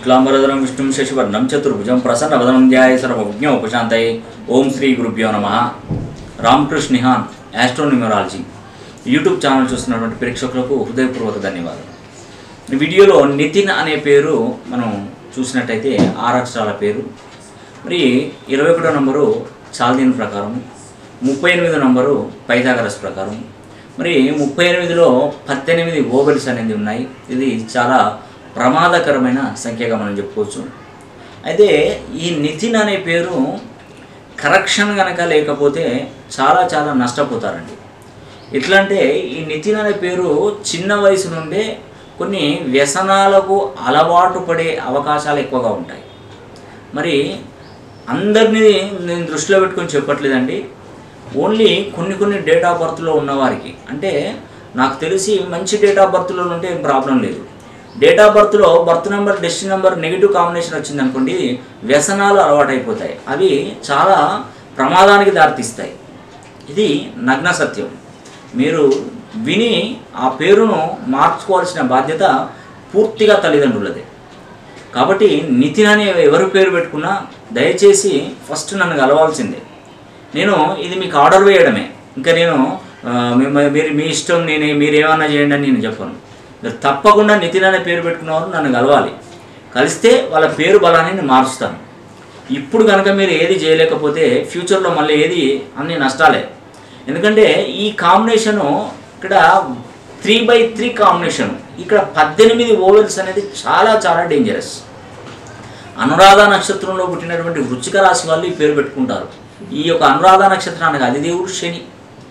శుక్లాంబరధరం విష్ణుం శశివర్ణం చతుర్భుజం ప్రసన్నవదనం ధ్యాయ సర్వజ్ఞ ఉపశాంతయే ఓం శ్రీ గురుభ్యో నమ Ramakrishna Nihan astronumerology YouTube channel చూస్తున్నటువంటి ప్రేక్షకులకు హృదయపూర్వక ధన్యవాదాలు ఈ వీడియోలో నితిన్ అనే పేరు మనం చూసినట్టయితే ఆరు అక్షరాల పేరు మరి ఇరవై ఒకటో నంబరు చాల్దీన్ ప్రకారం ముప్పై ఎనిమిదో నంబరు పైథాగరస్ ప్రకారం మరి ముప్పై ఎనిమిదిలో పద్దెనిమిది ఓవెల్స్ అనేది ఉన్నాయి ఇది చాలా ప్రమాదకరమైన సంఖ్యగా మనం చెప్పుకోవచ్చు అయితే ఈ నితిన్ అనే పేరు కరెక్షన్ కనుక లేకపోతే చాలా చాలా నష్టపోతారండి ఎట్లా అంటే ఈ నితిన్ అనే పేరు చిన్న వయసు నుండే కొన్ని వ్యసనాలకు అలవాటు పడే అవకాశాలు ఎక్కువగా ఉంటాయి మరి అందరినీ నేను దృష్టిలో పెట్టుకొని చెప్పట్లేదండి ఓన్లీ కొన్ని కొన్ని డేట్ ఆఫ్ బర్త్లో ఉన్నవారికి అంటే నాకు తెలిసి మంచి డేట్ ఆఫ్ బర్త్లో ఉంటే ఏం ప్రాబ్లం లేదు డేట్ ఆఫ్ బర్త్లో birth number destiny number negative combination వచ్చింది అనుకోండి వ్యసనాలు అలవాటైపోతాయి అవి చాలా ప్రమాదానికి దారితీస్తాయి ఇది నగ్న సత్యం మీరు విని ఆ పేరును మార్చుకోవాల్సిన బాధ్యత పూర్తిగా తల్లిదండ్రులదే కాబట్టి నితిన్ అనే ఎవరు పేరు పెట్టుకున్నా దయచేసి ఫస్ట్ నన్ను కలవాల్సిందే నేను ఇది మీకు ఆర్డర్ వేయడమే ఇంకా నేను ఆ, మిమ్మ- మీరు మీ ఇష్టం నేను మీరు ఏమన్నా చేయండి అని నేను చెప్పను మీరు తప్పకుండా నితిన్ అనే పేరు పెట్టుకున్నవారు నన్ను కలవాలి కలిస్తే వాళ్ళ పేరు బలాన్ని నేను మారుస్తాను ఇప్పుడు కనుక మీరు ఏది చేయలేకపోతే ఫ్యూచర్లో మళ్ళీ ఏది అన్ని నష్టాలే ఎందుకంటే ఈ కాంబినేషను ఇక్కడ త్రీ బై త్రీ కాంబినేషన్ ఇక్కడ పద్దెనిమిది ఓవెల్స్ అనేది చాలా చాలా డేంజరస్ అనురాధ నక్షత్రంలో పుట్టినటువంటి వృచ్చిక రాశి వాళ్ళు ఈ పేరు పెట్టుకుంటారు ఈ యొక్క అనురాధ నక్షత్రానికి అధిదేవుడు శని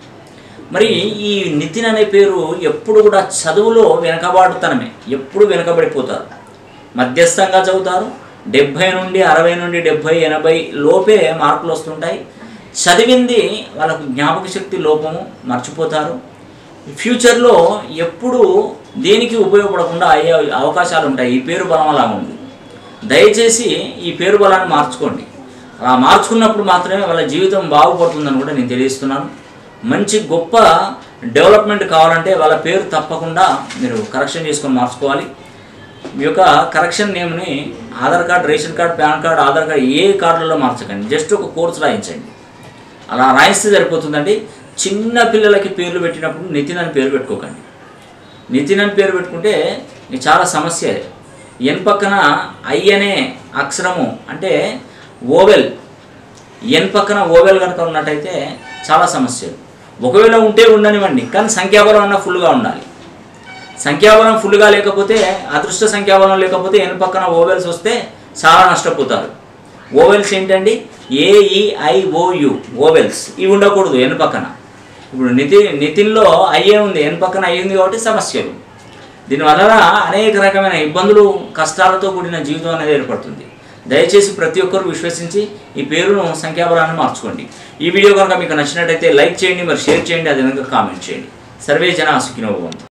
మరి ఈ నితిన్ అనే పేరు ఎప్పుడు కూడా చదువులో వెనకబాటుతనమే ఎప్పుడు వెనకబడిపోతారు మధ్యస్థంగా చదువుతారు డెబ్భై నుండి అరవై నుండి డెబ్భై ఎనభై లోపే మార్కులు వస్తుంటాయి చదివింది వాళ్ళకు జ్ఞాపక శక్తి లోపము మర్చిపోతారు ఫ్యూచర్లో ఎప్పుడు దేనికి ఉపయోగపడకుండా అయ్యే అవకాశాలు ఉంటాయి ఈ పేరు బలం అలా ఉంది దయచేసి ఈ పేరు బలాన్ని మార్చుకోండి అలా మార్చుకున్నప్పుడు మాత్రమే వాళ్ళ జీవితం బాగుపడుతుందని కూడా నేను తెలియజేస్తున్నాను మంచి గొప్ప డెవలప్మెంట్ కావాలంటే వాళ్ళ పేరు తప్పకుండా మీరు కరెక్షన్ చేసుకొని మార్చుకోవాలి మీ యొక్క కరెక్షన్ నేమ్ని Aadhaar card ration card PAN card Aadhaar card ఏ కార్డులలో మార్చకండి జస్ట్ ఒక కోర్సు రాయించండి అలా రాయిస్తే సరిపోతుందండి చిన్న పిల్లలకి పేర్లు పెట్టినప్పుడు నితిన్ అని పేరు పెట్టుకోకండి నితిన్ అని పేరు పెట్టుకుంటే ఇది చాలా సమస్య ఎన్ పక్కన ఐ అనే అక్షరము అంటే ఓవెల్ ఎన్ పక్కన ఓవెల్ కనుక ఉన్నట్టయితే చాలా సమస్యలు ఒకవేళ ఉంటే ఉండనివ్వండి కానీ సంఖ్యాబలం అన్న ఫుల్గా ఉండాలి సంఖ్యాబలం ఫుల్గా లేకపోతే అదృష్ట సంఖ్యాబలం లేకపోతే ఎన్ పక్కన ఓవెల్స్ వస్తే చాలా నష్టపోతారు ఓవెల్స్ ఏంటండి ఏఈఐఓయు ఓవెల్స్ ఇవి ఉండకూడదు ఎన్ పక్కన ఇప్పుడు నితిన్ నితిన్లో అయ్యే ఉంది ఎన్ పక్కన అయ్యి ఉంది కాబట్టి సమస్యలు దీనివల్ల అనేక రకమైన ఇబ్బందులు కష్టాలతో కూడిన జీవితం అనేది ఏర్పడుతుంది దయచేసి ప్రతి ఒక్కరూ విశ్వసించి ఈ పేరును సంఖ్యాబలాన్ని మార్చుకోండి ఈ వీడియో కనుక మీకు నచ్చినట్టయితే లైక్ చేయండి మరి షేర్ చేయండి అదేవిధంగా కామెంట్ చేయండి సర్వే జన సుఖినోభవంతు